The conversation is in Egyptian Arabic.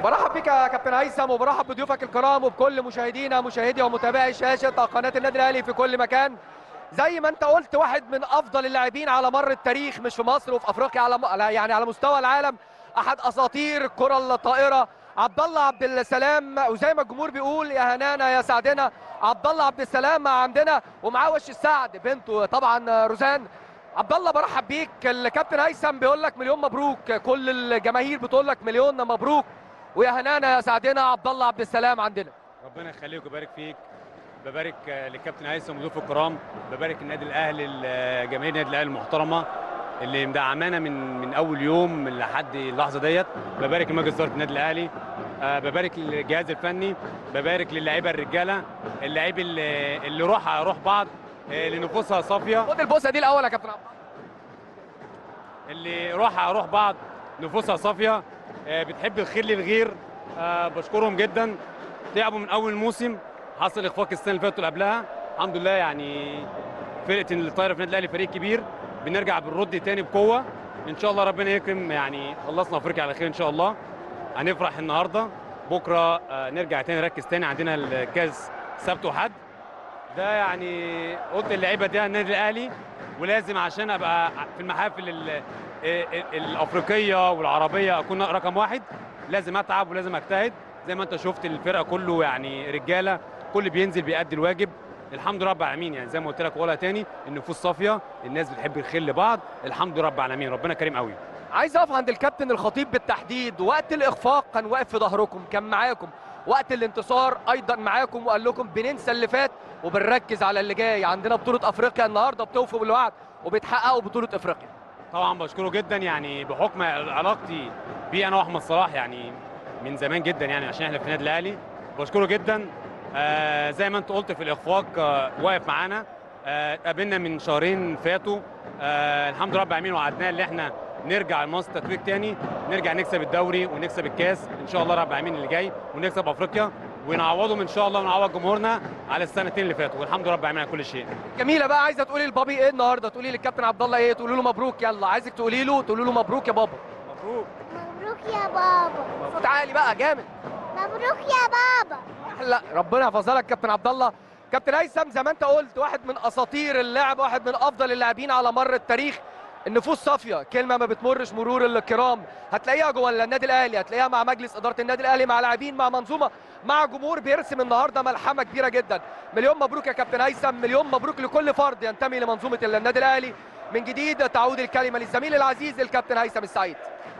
برحب بك يا كابتن هيثم وبرحب بضيوفك الكرام وبكل مشاهدينا مشاهدي ومتابعي شاشه قناه النادي الاهلي في كل مكان زي ما انت قلت واحد من افضل اللاعبين على مر التاريخ مش في مصر وفي افريقيا على م... يعني على مستوى العالم احد اساطير الكره الطائره عبد الله عبد السلام وزي ما الجمهور بيقول يا هنانا يا سعدنا عبد الله عبد السلام عندنا ومعاه وش السعد بنته طبعا روزان عبد الله برحب بيك الكابتن هيثم بيقول لك مليون مبروك كل الجماهير بتقول لك مليون مبروك ويا هنانا يا سعدنا عبد الله عبد السلام عندنا ربنا يخليك ويبارك فيك ببارك للكابتن هيثم وضيوف الكرام ببارك النادي الاهلي جماهير النادي الاهلي المحترمه اللي مدعمانا من من اول يوم لحد اللحظه ديت ببارك لمجلس اداره النادي الاهلي أه ببارك للجهاز الفني ببارك للاعيبه الرجاله اللعيب اللي, اللي روح روح بعض اللي نفوسها صافيه خد البوسه دي الاول يا كابتن عبد اللي روح روح بعض نفوسها صافيه أه بتحب الخير للغير أه بشكرهم جدا تعبوا من اول موسم حصل اخفاق السنه اللي فاتت قبلها الحمد لله يعني فرقه الطايره في النادي الاهلي فريق كبير بنرجع بالرد تاني بقوه ان شاء الله ربنا يكرم يعني خلصنا افريقيا على خير ان شاء الله هنفرح النهارده بكره آه نرجع تاني نركز تاني عندنا الكاس سبت وحد ده يعني قلت اللعيبه دي النادي الاهلي ولازم عشان ابقى في المحافل ال ال الافريقيه والعربيه اكون رقم واحد لازم اتعب ولازم اجتهد زي ما انت شفت الفرقه كله يعني رجاله كل بينزل بيأدي الواجب الحمد لله رب العالمين يعني زي ما قلت لك ولا تاني النفوس صافيه الناس بتحب الخير لبعض الحمد لله رب العالمين ربنا كريم قوي عايز اقف عند الكابتن الخطيب بالتحديد وقت الاخفاق كان واقف في ظهركم كان معاكم وقت الانتصار ايضا معاكم وقال لكم بننسى اللي فات وبنركز على اللي جاي عندنا بطوله افريقيا النهارده بتوفوا بالوعد وبتحققوا بطوله افريقيا طبعا بشكره جدا يعني بحكم علاقتي بيه انا واحمد صلاح يعني من زمان جدا يعني عشان احنا في النادي الاهلي بشكره جدا آه زي ما انت قلت في الاخفاق آه واقف معانا آه قابلنا من شهرين فاتوا آه الحمد لله رب العالمين وعدناه ان احنا نرجع لمنصه التتويج تاني نرجع نكسب الدوري ونكسب الكاس ان شاء الله رب العالمين اللي جاي ونكسب افريقيا ونعوضهم ان شاء الله ونعوض جمهورنا على السنتين اللي فاتوا والحمد لله رب العالمين على كل شيء جميله بقى عايزه تقولي لبابي ايه النهارده تقولي للكابتن عبد الله ايه تقولي له مبروك يلا عايزك تقولي له تقولي له مبروك يا بابا مبروك مبروك يا بابا صوت عالي بقى جامد مبروك يا بابا لا ربنا يحفظها لك كابتن عبد الله كابتن هيثم زي ما انت قلت واحد من اساطير اللعب واحد من افضل اللاعبين على مر التاريخ النفوس صافيه كلمه ما بتمرش مرور الكرام هتلاقيها جوه النادي الاهلي هتلاقيها مع مجلس اداره النادي الاهلي مع لاعبين مع منظومه مع جمهور بيرسم النهارده ملحمه كبيره جدا مليون مبروك يا كابتن هيثم مليون مبروك لكل فرد ينتمي لمنظومه النادي الاهلي من جديد تعود الكلمه للزميل العزيز الكابتن هيثم السعيد